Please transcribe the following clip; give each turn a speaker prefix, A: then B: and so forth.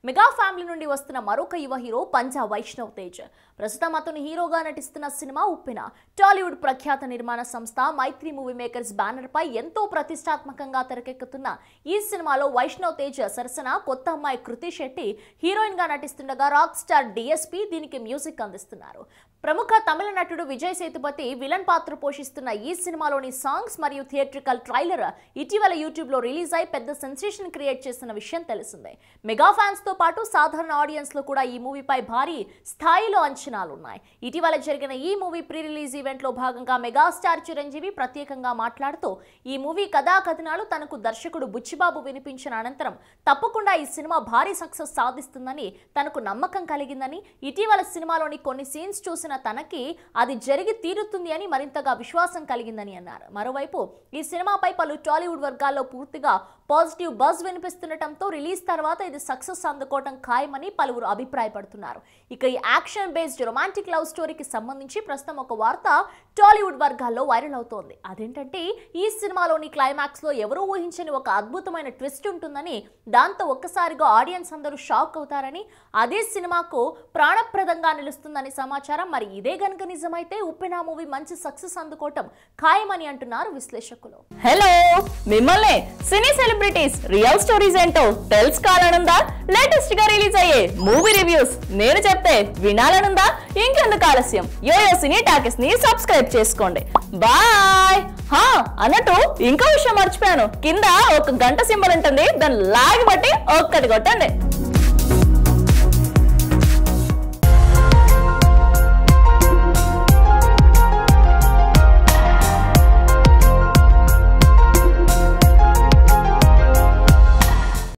A: mega family నుండి వస్తున్న మరొక యువ హీరో పంజా వైష్ణవ్ తేజ్ ప్రస్తుతం అతను హీరోగా నటిస్తున్న సినిమా ఉప్పిన టాలీవుడ్ ప్రఖ్యాత నిర్మాణ సంస్థ మైత్రి మూవీ మేకర్స్ బ్యానర్ పై ఎంతో ప్రతిష్టాత్మకంగా తెరకెక్కుతున్న ఈ సినిమాలో వైష్ణవ్ తేజ్ సరసన కొత్త అమ్మాయి కృతి శెట్టి హీరోయిన్ గా నటిస్తుండగా రాక్ స్టార్ డిఎస్పి దీనికి మ్యూజిక్ అందిస్తున్నారు ప్రముఖ తమిళ నటుడు విజయ్ సేతుపతి విలన్ పాత్ర పోషిస్తున్న ఈ సినిమాలోని సాంగ్స్ మరియు థియేట్రికల్ ట్రైలర్ ఇటీవల యూట్యూబ్ లో రిలీజ్ అయి పెద్ద సెన్సేషన్ క్రియేట్ చేసిన విషయం తెలిసిందే మెగా ఫ్యాన్స్ తో పాటు సాధారణ ఆడియన్స్ లో కూడా ఈ మూవీపై భారీ స్థాయిలో అంచనాలున్నాయి ఇటీవల జరిగిన ఈ మూవీ ప్రీ రిలీజ్ ఈవెంట్ లో భాగంగా మెగాస్టార్ చిరంజీవి ప్రత్యేకంగా మాట్లాడుతూ ఈ మూవీ కథా కథనాలు తనకు దర్శకుడు బుచ్చిబాబు వినిపించిన అనంతరం తప్పకుండా ఈ సినిమా భారీ సక్సెస్ సాధిస్తుందని తనకు నమ్మకం కలిగిందని ఇటీవల సినిమాలోని కొన్ని సీన్స్ చూసిన తనకి అది జరిగి తీరుతుంది అని మరింతగా విశ్వాసం కలిగిందని అన్నారు మరోవైపు ఈ సినిమాపై పలు టాలీవుడ్ వర్గాల్లో పూర్తిగా పాజిటివ్ బజ్ వినిపిస్తుండటంతో రిలీజ్ తర్వాత ఇది సక్సెస్ అందుకోవడం ఖాయమని పలువురు అభిప్రాయపడుతున్నారు ఇక ఈ యాక్షన్ బేస్డ్ రొమాంటిక్ లవ్ స్టోరీకి సంబంధించి ప్రస్తుతం ఒక వార్త టాలీవుడ్ వర్గాల్లో వైరల్ అవుతోంది అదేంటంటే ఈ సినిమాలోని క్లైమాక్స్ లో ఎవరూ ఊహించని ఒక అద్భుతమైన ట్విస్ట్ ఉంటుందని దాంతో ఒక్కసారిగా ఆడియన్స్ అందరూ షాక్ అవుతారని అదే సినిమాకు ప్రాణప్రదంగా నిలుస్తుందని సమాచారం మరి ఇదే గనుక నిజమైతే ఉప్పెన మూవీ మంచి సక్సెస్ అందుకోవటం ఖాయమని అంటున్నారు విశ్లేషకులు
B: హలో మిమ్మల్ని సినీ సెలబ్రిటీస్ రియల్ స్టోరీస్ ఏంటో తెలుసుకోవాలనుందా లేటెస్ట్ గా రిలీజ్ అయ్యే మూవీ రివ్యూస్ నేను చెప్తే వినాలనుందా ఇంకెందుకు ఆలస్యం యోయో సినీ టాకెస్ ని సబ్స్క్రైబ్ చేసుకోండి బాయ్ హా అన్నట్టు ఇంకో విషయం మర్చిపోయాను కింద ఒక గంట సింబల్ ఉంటుంది దాన్ని లాగి బట్టి ఒక్కటి కొట్టండి